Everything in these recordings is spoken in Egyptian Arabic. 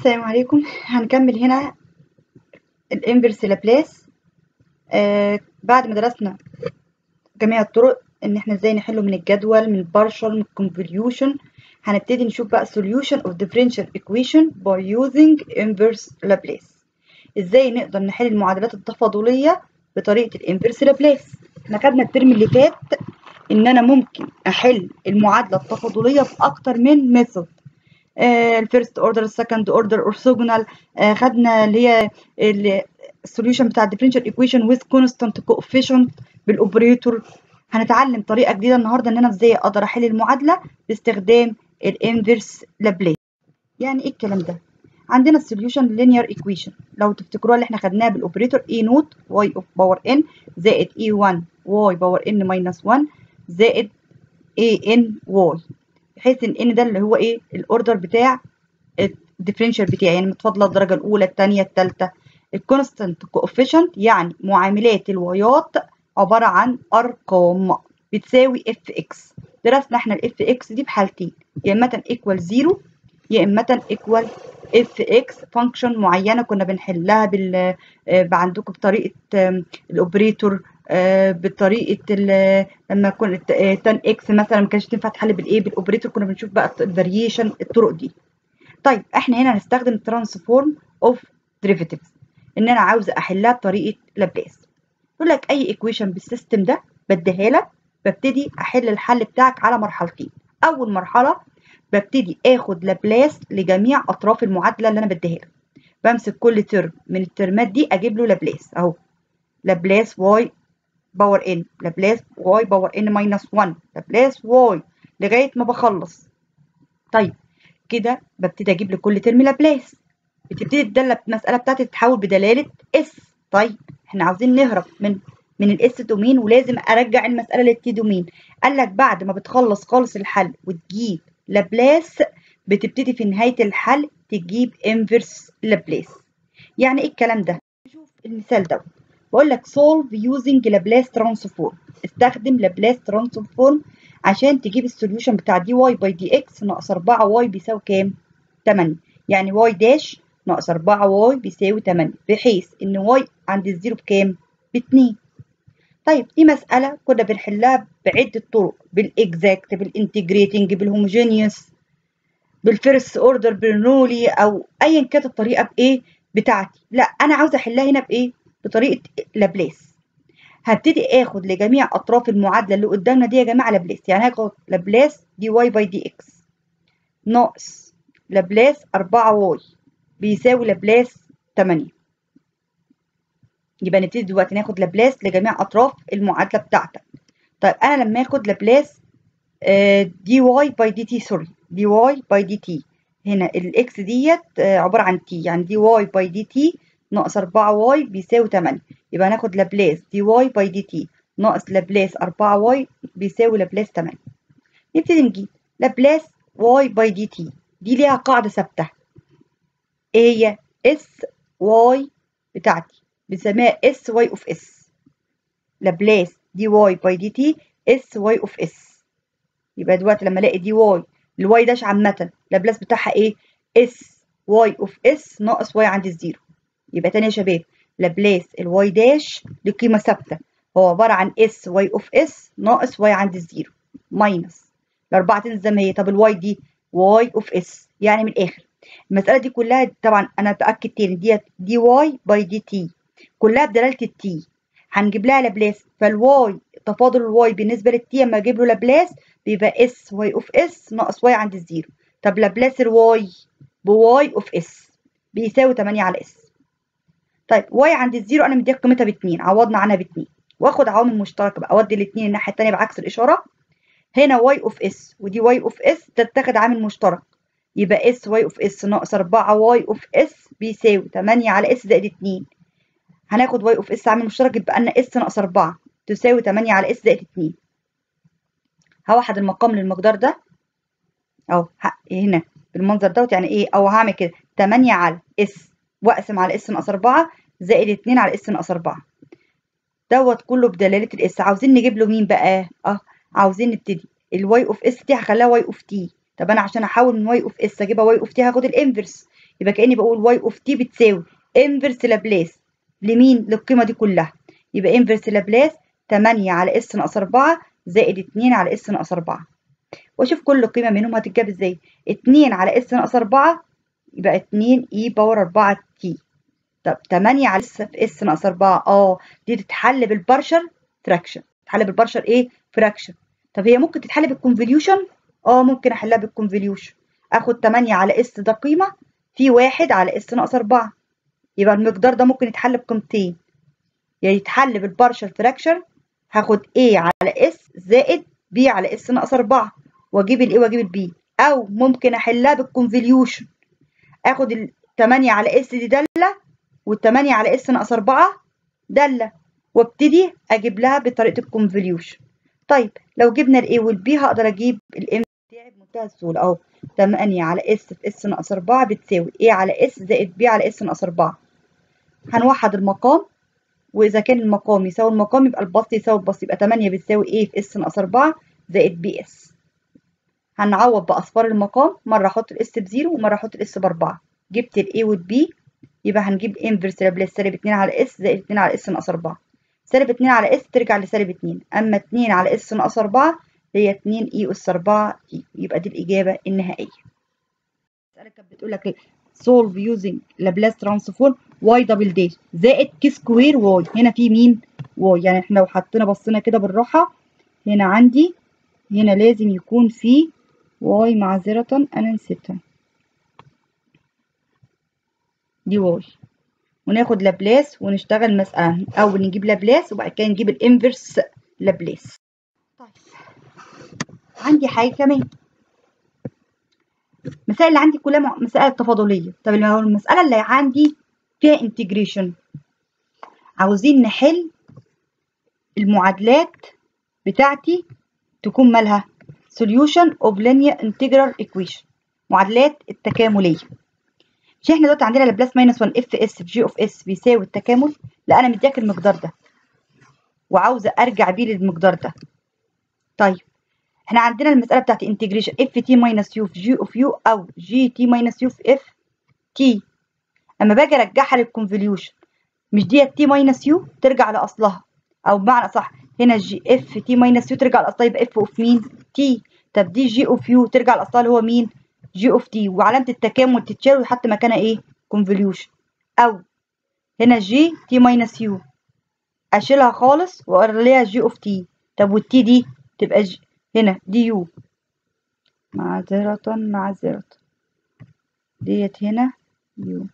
السلام عليكم هنكمل هنا الانفرس لابلاس آه بعد ما درسنا جميع الطرق ان احنا ازاي نحله من الجدول من البارشل من الكونفوليوشن هنبتدي نشوف بقى solution of differential equation by using inverse Laplace ازاي نقدر نحل المعادلات التفاضلية بطريقة الانفرس لابلاس احنا خدنا الترم اللي فات ان انا ممكن احل المعادلة التفاضلية باكتر من ميثود الفيرست اوردر السكند اوردر اورثوجونال خدنا اللي هي السوليوشن بتاع الديفرنشال ايكويشن ويز كونستانت كوفيشنت بالاوبريتور هنتعلم طريقه جديده النهارده ان انا ازاي اقدر احل المعادله باستخدام الانفرس لابلاس يعني ايه الكلام ده عندنا السوليوشن لينير ايكويشن لو تفتكروها اللي احنا خدناها بالاوبريتور اي نوت واي اوف باور ان زائد اي 1 واي باور ان ماينس 1 زائد اي ان واي بحيث ان ان ده اللي هو ايه الاوردر بتاع الديفرنشال بتاعي يعني متفاضله الدرجه الاولى الثانيه الثالثه الكونستانت كوفيشنت يعني معاملات الوايات عباره عن ارقام بتساوي اف اكس درسنا احنا الاف اكس دي بحالتين يا اما ايكوال زيرو يا اما ايكوال اف اكس فانكشن معينه كنا بنحلها بال عندكم بطريقه الاوبريتور بطريقه لما كنت تان اكس مثلا ما كانش تنفع تحل بالايه بالاوبريتور كنا بنشوف بقى الفاريشن الطرق دي طيب احنا هنا هنستخدم الترانسفورم اوف ديريفيتيفز ان انا عاوزه احلها بطريقه لابلاس يقول لك اي ايكويشن بالسيستم ده بديها لك ببتدي احل الحل بتاعك على مرحلتين اول مرحله ببتدي اخد لابلاس لجميع اطراف المعادله اللي انا بديها لك بمسك كل ترم من الترمات دي اجيب له لابلاس اهو لابلاس واي باور ان لابلاس واي باور ان ماينس 1 لابلاس واي لغايه ما بخلص طيب كده ببتدي اجيب لكل ترم لابلاس بتبتدي الداله المساله بتاعتي تتحول بدلاله اس طيب احنا عاوزين نهرب من من الاس دومين ولازم ارجع المساله للتي دومين قال لك بعد ما بتخلص خالص الحل وتجيب لابلاس بتبتدي في نهايه الحل تجيب انفرس لابلاس يعني ايه الكلام ده نشوف المثال ده بقول لك solve using لابلاس ترانسفورم استخدم لابلاس ترانسفورم عشان تجيب السوليوشن بتاع دي واي باي دي اكس ناقص 4 واي بيساوي كام 8 يعني واي داش ناقص 4 واي بيساوي 8 بحيث ان واي عند الزيرو بكام ب 2 طيب دي مسألة كنا بنحلها بعدة طرق بالاكزاكت بالانتجريتنج بالهوموجينيوس بالفيرست اوردر برنولي او ايا كانت الطريقة بايه بتاعتي لا انا عاوزة احلها هنا بايه بطريقة لابلاس هبتدي اخد لجميع اطراف المعادلة اللي قدامنا دي يا جماعة لابلاس يعني هاخد لابلاس دي واي باي دي اكس ناقص لابلاس 4 واي بيساوي لابلاس 8 يبقى نبتدي دلوقتي ناخد لابلاس لجميع اطراف المعادله بتاعتك طيب انا لما اخد لابلاس دي واي باي دي تي سوري دي واي باي دي تي هنا الاكس ديت عباره عن تي يعني دي واي باي دي تي ناقص 4 واي بيساوي 8 يبقى هناخد لابلاس دي واي باي دي تي ناقص لابلاس 4 واي بيساوي لابلاس 8 نبتدي نجيب لابلاس واي باي دي تي دي ليها قاعده ثابته ايه هي اس واي بتاعتي بنسميها اس واي اوف اس لابلاس دي واي باي دي تي اس واي اوف اس يبقى دلوقتي لما الاقي دي واي الواي داش عامه لابلاس بتاعها ايه اس واي اوف اس ناقص واي عند الزيرو يبقى تاني يا شباب لابلاس الواي داش لقيمه ثابته هو عباره عن اس واي اوف اس ناقص واي عند الزيرو ماينس الاربعه تنزل زي ما هي طب الواي دي واي اوف اس يعني من الاخر المساله دي كلها طبعا انا باكد تاني ديت دي واي باي دي تي كلها بدلاله التي هنجيب لها لابلاس فالواي تفاضل الواي بالنسبه للتي اما اجيب له لابلاس بيبقى اس واي اوف اس ناقص واي عند الزيرو طب لابلاس الواي بواي اوف اس بيساوي 8 على اس طيب واي عند الزيرو انا مديها قيمتها ب 2 عوضنا عنها ب 2 واخد عوامل مشتركه بقى اودي الاثنين الناحيه الثانيه بعكس الاشاره هنا واي اوف اس ودي واي اوف اس تتاخد عامل مشترك يبقى اس واي اوف اس ناقص 4 واي اوف اس بيساوي 8 على اس زائد 2 هناخد واي اوف اس عامل مشترك يبقى لنا اس ناقص 4 تساوي 8 على اس زائد 2 هوحد المقام للمقدار ده اهو هنا بالمنظر دوت يعني ايه او هعمل كده 8 على اس واقسم على اس ناقص 4 زائد 2 على اس ناقص 4 دوت كله بدلاله الاس عاوزين نجيب له مين بقى اه عاوزين نبتدي الواي اوف اس دي هخليها واي اوف تي طب انا عشان احول من واي اوف اس اجيبها واي اوف تي هاخد الانفرس يبقى كاني بقول واي اوف تي بتساوي انفرس لابلاس لمين للقيمه دي كلها يبقى انفرس لابلاس 8 على اس ناقص 4 زائد 2 على اس ناقص 4 واشوف كل قيمه منهم هتتجاب ازاي 2 على اس ناقص 4 يبقى 2 اي باور 4 تي طب 8 على اس في اس ناقص 4 اه دي تتحل بالبارشل فراكشن تتحل بالبارشل ايه فراكشن طب هي ممكن تتحل بالكونفوليوشن اه ممكن احلها بالكونفوليوشن اخد 8 على اس ده قيمه في 1 على اس ناقص 4 يبقى المقدار ده ممكن يتحل بقيمتين يا يتحل بالبارشل فراكشن هاخد A على S زائد B على S ناقص 4 واجيب ال A واجيب ال B او ممكن احلها بالكونفوليوشن اخد ال 8 على S دي داله وال 8 على S ناقص 4 داله وابتدي اجيب لها بطريقه الكونفوليوشن طيب لو جبنا ال A وال B هقدر اجيب ال M بتاعي بمنتهى السهوله اهو 8 على S في S ناقص 4 بتساوي A على S زائد B على S ناقص 4 هنوحد المقام واذا كان المقام يساوي المقام يبقى البسط يساوي البسط يبقى 8 بتساوي ايه في اس ناقص 4 زائد بي اس هنعوض باصفار المقام مره احط الاس بزيرو ومره احط الاس باربعه جبت الاي والبي يبقى هنجيب انفرس لابلاس سالب 2 على اس زائد 2 على اس ناقص 4 سالب 2 على اس ترجع لسالب 2 اما 2 على اس ناقص 4 هي 2 اي اس 4 تي يبقى دي الاجابه النهائيه المساله كانت بتقول لك ايه solve using Laplace transform y double dash زائد ك سكوير y هنا في مين y يعني احنا لو حطينا بصينا كده بالراحة هنا عندي هنا لازم يكون في y معذرة انا نسيتها دي y وناخد لابلاس ونشتغل مسألة أول نجيب لابلاس وبعد كده نجيب الانفرس لابلاس طيب عندي حاجة كمان المسائل اللي عندي كلها مسائل تفاضليه طب لو المساله اللي عندي فيها انتجريشن عاوزين نحل المعادلات بتاعتي تكون مالها solution of linear integral equation معادلات التكامليه مش احنا دلوقتي عندنا لابلاس ماينس 1 اف اس في جي اوف اس بيساوي التكامل لا انا مدياك المقدار ده وعاوزه ارجع بيه للمقدار ده طيب احنا عندنا المسألة بتاعت انتجريشن اف تي ماينس يو في جي اوف يو او جي تي ماينس يو في اف تي اما باجي ارجعها للكونفوليوشن مش دي تي ماينس يو ترجع لاصلها او بمعنى صح هنا جي اف تي ماينس يو ترجع لاصلها يبقى اف اوف مين تي طب دي جي اوف يو ترجع لاصلها اللي هو مين جي اوف تي وعلامة التكامل تتشال ويحط مكانها ايه كونفوليوشن او هنا جي تي ماينس يو اشيلها خالص واقول جي اوف تي طب والتي دي تبقى جي هنا دي يو معذرة معذرة ديت هنا يو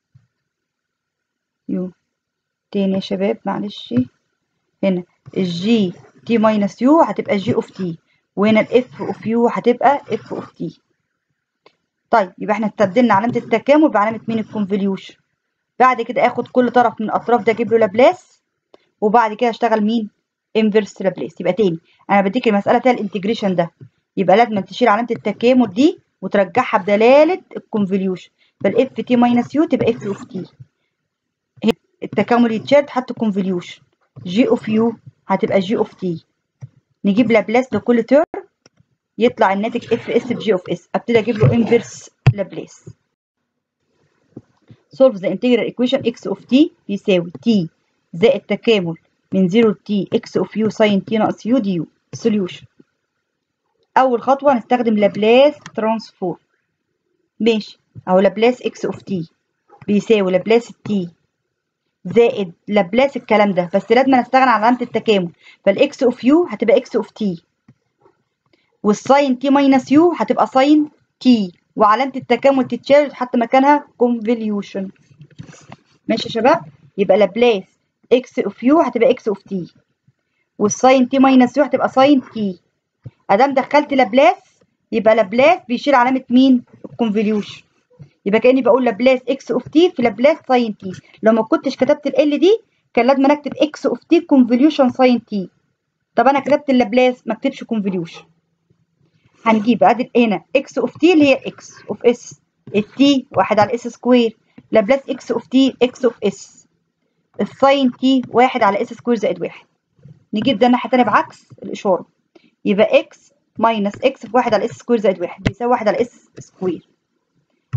يو تاني يا شباب معلش هنا الجي تي ماينس يو هتبقى جي اوف تي وهنا الاف اوف يو هتبقى اف اوف تي طيب يبقى احنا استبدلنا علامة التكامل بعلامة مين الكونفوليوشن بعد كده اخد كل طرف من الاطراف ده اجيب له لابلاس وبعد كده اشتغل مين انفرس لابلاس يبقى تاني انا بديك المساله فيها الانتجريشن ده يبقى لازم تشيل علامه التكامل دي وترجعها بدلاله الكونفوليوشن فالاف تي ماينس يو تبقى اف اوف تي التكامل يتشال تحط كونفوليوشن جي اوف يو هتبقى جي اوف تي نجيب لابلاس لكل تيرم يطلع الناتج اف اس بجي اوف اس ابتدي اجيب له انفرس لابلاس solve the integral equation x of t بيساوي t زائد تكامل من 0 ل t x of u sin t ناقص u دي u solution أول خطوة هنستخدم لابلاس ترانسفورم ماشي أهو لابلاس x of t بيساوي لابلاس t زائد لابلاس الكلام ده بس لازم نستغنى عن علامة التكامل فالإكس أوف يو هتبقى إكس أوف تي والساين تي ماينس يو هتبقى ساين تي وعلامة التكامل تتشال وتحط مكانها كونفوليوشن ماشي يا شباب يبقى لابلاس اكس اوف يو هتبقى اكس اوف تي والساين تي ماينس يو هتبقى ساين تي ادام دخلت لابلاس يبقى لابلاس بيشيل علامة مين الكونفوليوشن يبقى كاني بقول لابلاس اكس اوف تي في لابلاس ساين تي لو ما كنتش كتبت ال دي كان لازم اكتب اكس اوف تي كونفوليوشن ساين تي طب انا كتبت اللابلاس ما اكتبش كونفوليوشن هنجيب ادي هنا اكس اوف تي اللي هي اكس اوف اس التي واحد على اس سكوير لابلاس اكس اوف تي اكس اوف اس الساين تي واحد على اس سكوير زائد واحد نجيب ده الناحيه التانيه بعكس الاشاره يبقى اكس ماينس اكس في واحد على اس سكوير زائد واحد بيساوي واحد على اس سكوير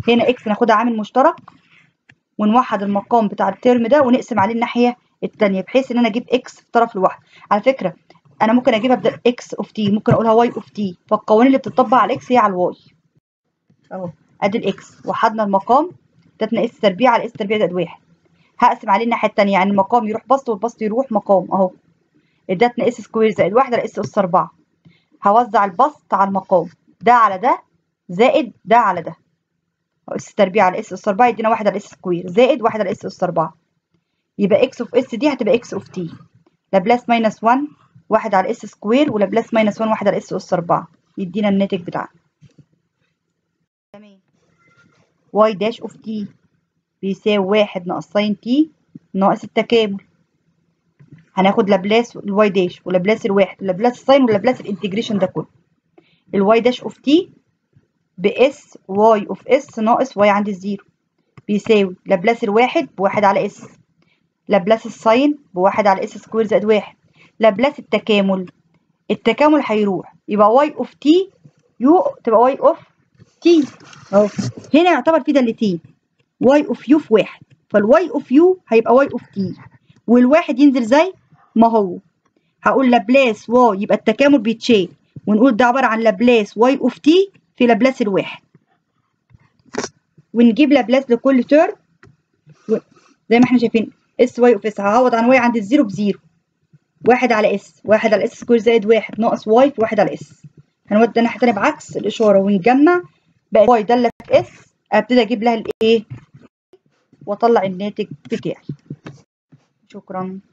هنا اكس ناخدها عامل مشترك ونوحد المقام بتاع الترم ده ونقسم عليه الناحيه الثانيه بحيث ان انا اجيب اكس في طرف لوحده على فكره انا ممكن اجيبها بدل اكس اوف تي ممكن اقولها واي اوف تي فالقوانين اللي بتطبق على الاكس هي على الواي اهو ادي الاكس وحدنا المقام ادتنا اس تربيع على اس تربيع زائد واحد هقسم عليه الناحيه الثانيه يعني المقام يروح بسط والبسط يروح مقام اهو ادتنا اس سكوير زائد واحد على اس اس 4 هوزع البسط على المقام ده على ده زائد ده على ده اس تربيع على اس اس 4 يدينا واحد على اس سكوير زائد واحد على اس اس 4 يبقى اكس اوف اس دي هتبقى اكس اوف تي لابلاس ماينس 1 واحد على اس سكوير ولابلاس ماينس 1 واحد على اس اس 4 يدينا الناتج بتاعنا تمام واي داش اوف تي بيساوي واحد ناقص ساين تي ناقص التكامل هناخد لابلاس الواي داش ولابلاس الواحد ولابلاس الساين ولابلاس الانتجريشن ده كله الواي داش اوف تي باس واي اوف اس ناقص واي عند الزيرو بيساوي لابلاس الواحد بواحد على اس لابلاس الساين بواحد على اس سكوير زائد واحد لابلاس التكامل التكامل هيروح يبقى واي اوف تي يو تبقى واي اوف تي اهو هنا يعتبر في دالتين واي اوف يو في واحد فالواي اوف يو هيبقى واي اوف تي والواحد ينزل زي ما هو هقول لابلاس واي يبقى التكامل بيتشال ونقول ده عباره عن لابلاس واي اوف تي في لابلاس الواحد ونجيب لابلاس لكل ترم زي ما احنا شايفين اس واي اوف اس هعوض عن واي عند الزيرو بزيرو واحد على اس واحد على اس سكوير زائد واحد ناقص واي في واحد على اس هنودي الناحيه التانيه بعكس الاشاره ونجمع بقت واي داله في اس ابتدي اجيب لها الايه واطلع الناتج بتاعي شكرا